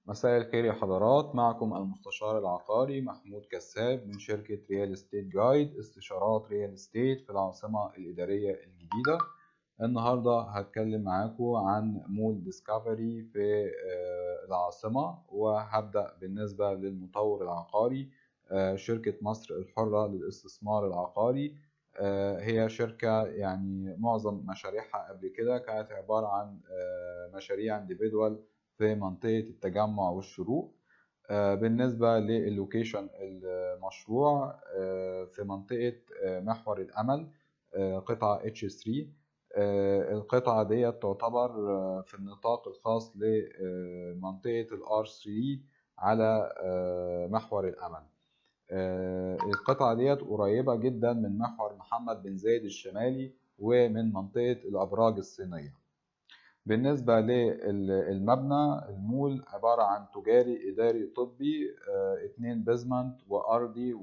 مساء الخير يا حضرات معكم المستشار العقاري محمود كساب من شركة ريال استيت جايد استشارات ريال استيت في العاصمة الإدارية الجديدة النهاردة هتكلم معاكم عن مول ديسكفري في العاصمة وهبدأ بالنسبة للمطور العقاري شركة مصر الحرة للاستثمار العقاري هي شركة يعني معظم مشاريعها قبل كده كانت عبارة عن مشاريع individual في منطقة التجمع والشروق بالنسبة للوكيشن المشروع في منطقة محور الأمل قطعة H3 القطعة ديت تعتبر في النطاق الخاص لمنطقة ال R3 على محور الأمل القطعة ديت قريبة جدا من محور محمد بن زايد الشمالي ومن منطقة الأبراج الصينية بالنسبة للمبنى المول عبارة عن تجاري إداري طبي اتنين بيزمنت وأرضي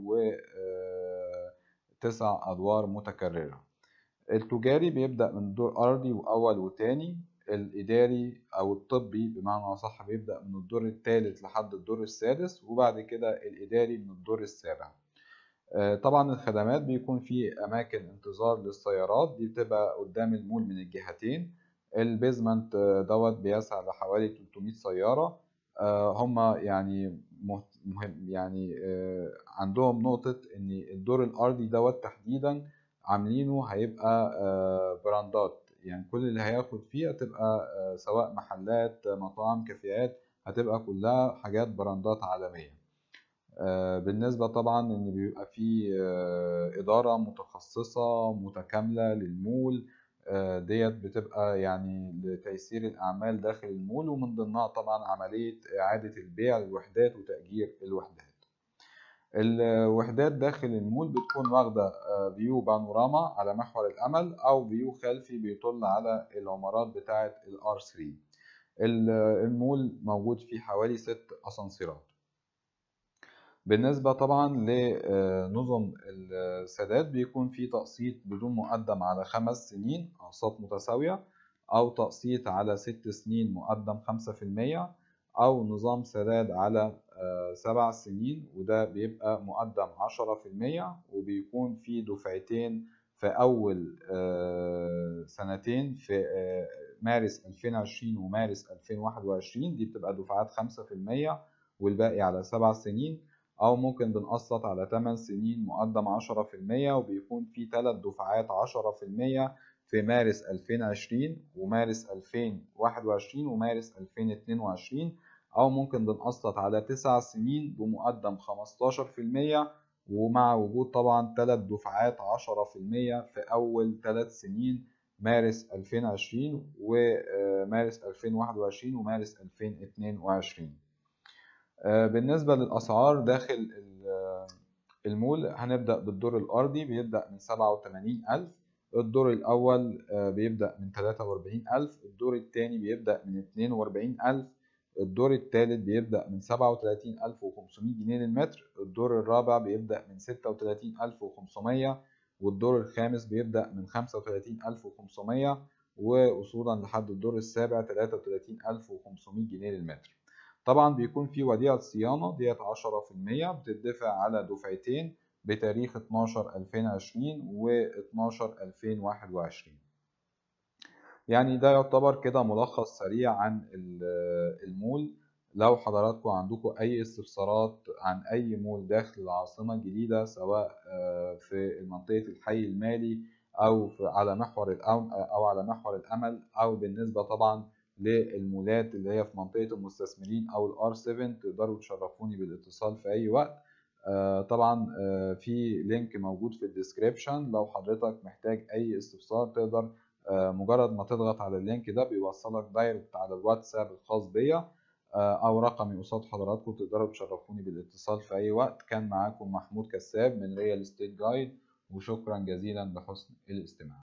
وتسع أدوار متكررة التجاري بيبدأ من دور أرضي وأول وتاني الإداري أو الطبي بمعنى أصح بيبدأ من الدور الثالث لحد الدور السادس وبعد كده الإداري من الدور السابع طبعا الخدمات بيكون في أماكن انتظار للسيارات دي بتبقى قدام المول من الجهتين البيزمنت دوت بيسع لحوالي 300 سيارة هم يعني مهم يعني عندهم نقطة إن الدور الأرضي دوت تحديدا عاملينه هيبقى براندات يعني كل اللي هياخد فيه هتبقى سواء محلات مطاعم كافيهات هتبقى كلها حاجات براندات عالمية بالنسبة طبعا إن بيبقى في إدارة متخصصة متكاملة للمول ديت بتبقى يعني لتيسير الأعمال داخل المول ومن ضمنها طبعا عملية إعادة البيع للوحدات وتأجير الوحدات الوحدات داخل المول بتكون واخدة فيو بانوراما على محور الأمل أو فيو خلفي بيطل على العمارات بتاعة الار 3 المول موجود فيه حوالي ست أسانسيرات بالنسبة طبعا لنظم السداد بيكون في تقسيط بدون مقدم على خمس سنين أقساط متساوية أو تقسيط على ست سنين مقدم خمسة في المية أو نظام سداد على سبع سنين وده بيبقى مقدم عشرة في المية وبيكون في دفعتين في أول سنتين في مارس 2020 ومارس 2021 دي بتبقى دفعات خمسة في المية والباقي على سبع سنين أو ممكن بنقسط على 8 سنين مقدم 10% وبيكون في 3 دفعات 10% في مارس 2020 ومارس 2021 ومارس 2022 أو ممكن بنقسط على 9 سنين بمقدم 15% ومع وجود طبعا 3 دفعات 10% في أول 3 سنين مارس 2020 ومارس 2021 ومارس 2022 بالنسبة للأسعار داخل المول هنبدأ بالدور الأرضي بيبدأ من سبعة وتمانين ألف الدور الأول بيبدأ من تلاتة وأربعين ألف الدور التاني بيبدأ من اتنين وأربعين ألف الدور التالت بيبدأ من سبعة وتلاتين ألف وخمسمية جنيه للمتر الدور الرابع بيبدأ من ستة وتلاتين ألف وخمسمية والدور الخامس بيبدأ من خمسة وتلاتين ألف وخمسمية ووصولا لحد الدور السابع تلاتة وتلاتين ألف وخمسمية جنيه للمتر طبعا بيكون في وديعة صيانة ديت 10% بتدفع على دفعتين بتاريخ 12 2020 و 12 2021 يعني ده يعتبر كده ملخص سريع عن المول لو حضراتكم عندكم اي استفسارات عن اي مول داخل العاصمة الجديدة سواء في منطقة الحي المالي او على محور او على محور الامل او بالنسبة طبعا للمولات اللي هي في منطقة المستثمرين أو الار 7 تقدروا تشرفوني بالاتصال في أي وقت طبعا في لينك موجود في الديسكريبشن لو حضرتك محتاج أي استفسار تقدر مجرد ما تضغط على اللينك ده بيوصلك دايركت على الواتساب الخاص بيا أو رقمي قصاد حضراتكم تقدروا تشرفوني بالاتصال في أي وقت كان معاكم محمود كساب من ريال استيت جايد وشكرا جزيلا لحسن الاستماع